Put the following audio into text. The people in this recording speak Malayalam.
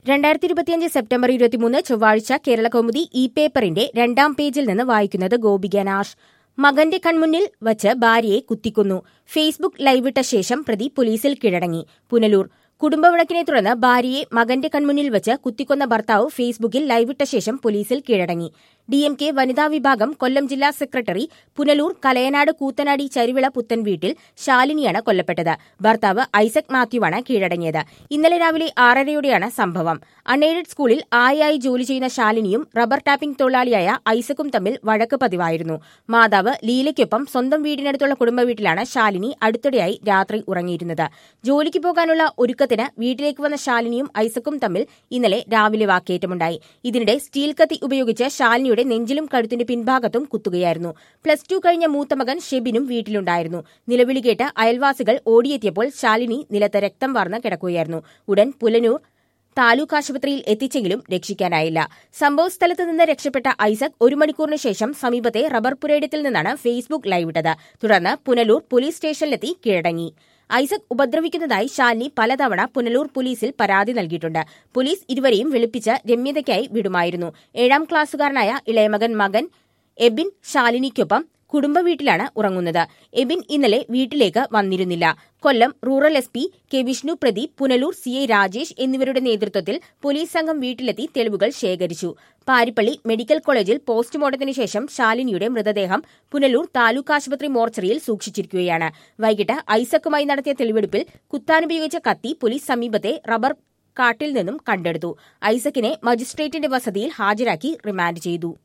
രണ്ടായിരത്തി ഇരുപത്തിയഞ്ച് സെപ്റ്റംബർ ഇരുപത്തിമൂന്ന് ചൊവ്വാഴ്ച കേരള കൗമുദി ഇ പേപ്പറിന്റെ രണ്ടാം പേജിൽ നിന്ന് വായിക്കുന്നത് ഗോപിക നാഷ് മകന്റെ കൺമുന്നിൽ വച്ച് ഭാര്യയെ കുത്തിക്കൊന്നു ഫേസ്ബുക്ക് ലൈവിട്ട ശേഷം പ്രതി പോലീസിൽ കീഴടങ്ങി പുനലൂർ കുടുംബവഴക്കിനെ തുടർന്ന് ഭാര്യയെ മകന്റെ കൺമുന്നിൽ വച്ച് കുത്തിക്കൊന്ന ഭർത്താവ് ഫേസ്ബുക്കിൽ ലൈവിട്ട ശേഷം പോലീസിൽ കീഴടങ്ങി ഡി എം കെ വനിതാ വിഭാഗം കൊല്ലം ജില്ലാ സെക്രട്ടറി പുനലൂർ കലയനാട് കൂത്തനാടി ചരുവിള പുത്തൻ വീട്ടിൽ ശാലിനിയാണ് കൊല്ലപ്പെട്ടത് ഭർത്താവ് ഐസക് മാത്യുവാണ് കീഴടങ്ങിയത് ഇന്നലെ രാവിലെ ആറരയോടെയാണ് സംഭവം അൺഎയ്ഡഡ് സ്കൂളിൽ ആയായി ജോലി ചെയ്യുന്ന ശാലിനിയും റബ്ബർ ടാപ്പിംഗ് തൊഴിലാളിയായ ഐസക്കും തമ്മിൽ വഴക്ക് പതിവായിരുന്നു മാതാവ് ലീലയ്ക്കൊപ്പം സ്വന്തം വീടിനടുത്തുള്ള കുടുംബ വീട്ടിലാണ് ശാലിനി അടുത്തിടെയായി രാത്രി ഉറങ്ങിയിരുന്നത് ജോലിക്ക് പോകാനുള്ള ഒരുക്കത്തിന് വീട്ടിലേക്ക് വന്ന ശാലിനിയും ഐസക്കും തമ്മിൽ ഇന്നലെ രാവിലെ വാക്കേറ്റമുണ്ടായി ഇതിനിടെ സ്റ്റീൽ കത്തി ഉപയോഗിച്ച് ശാലിനിയുടെ നെഞ്ചിലും കഴുത്തിന്റെ പിൻഭാഗത്തും കുത്തുകയായിരുന്നു പ്ലസ് ടു കഴിഞ്ഞ മൂത്ത മകൻ ഷെബിനും വീട്ടിലുണ്ടായിരുന്നു നിലവിളി കേട്ട് അയൽവാസികൾ ഓടിയെത്തിയപ്പോൾ ശാലിനി നിലത്ത് രക്തം വാർന്ന് കിടക്കുകയായിരുന്നു ഉടൻ പുലനൂർ താലൂക്ക് ആശുപത്രിയിൽ എത്തിച്ചെങ്കിലും രക്ഷിക്കാനായില്ല സംഭവസ്ഥലത്ത് നിന്ന് രക്ഷപ്പെട്ട ഐസക് ഒരു മണിക്കൂറിന് ശേഷം സമീപത്തെ റബ്ബർ പുരയിടത്തിൽ നിന്നാണ് ഫേസ്ബുക്ക് ലൈവിട്ടത് തുടർന്ന് പുനലൂർ പോലീസ് സ്റ്റേഷനിലെത്തി കീഴടങ്ങി ഐസക് ഉപദ്രവിക്കുന്നതായി ശാലിനി പലതവണ പുനലൂർ പോലീസിൽ പരാതി നൽകിയിട്ടുണ്ട് പോലീസ് ഇരുവരെയും വിളിപ്പിച്ച് രമ്യതയ്ക്കായി വിടുമായിരുന്നു ഏഴാം ക്ലാസ്സുകാരനായ ഇളയമകൻ മകൻ എബിൻ ശാലിനിക്കൊപ്പം കുടുംബ വീട്ടിലാണ് ഉറങ്ങുന്നത് എബിൻ ഇന്നലെ വീട്ടിലേക്ക് വന്നിരുന്നില്ല Kollam rural S P K Vishnu Pradeep Punalur C I Rajesh എന്നിവരുടെ നേതൃത്വത്തിൽ പോലീസ് സംഘം വീട്ടിലെത്തി തെളിവുകൾ ശേഖരിച്ചു പാരിപ്പള്ളി മെഡിക്കൽ കോളേജിൽ പോസ്റ്റ്മോർട്ടത്തിന് ശേഷം ശാലിനിയുടെ മൃതദേഹം പുനലൂർ താലൂക്ക് ആശുപത്രി മോർച്ചറിയിൽ സൂക്ഷിച്ചിരിക്കുകയാണ് വൈകിട്ട് ഐസക്കുമായി നടത്തിയ തെളിവെടുപ്പിൽ കുത്താനുപയോഗിച്ച കത്തി പോലീസ് സമീപത്തെ റബ്ബർ കാട്ടിൽ നിന്നും കണ്ടെടുത്തു ഐസക്കിനെ മജിസ്ട്രേറ്റിന്റെ വസതിയിൽ ഹാജരാക്കി റിമാൻഡ് ചെയ്തു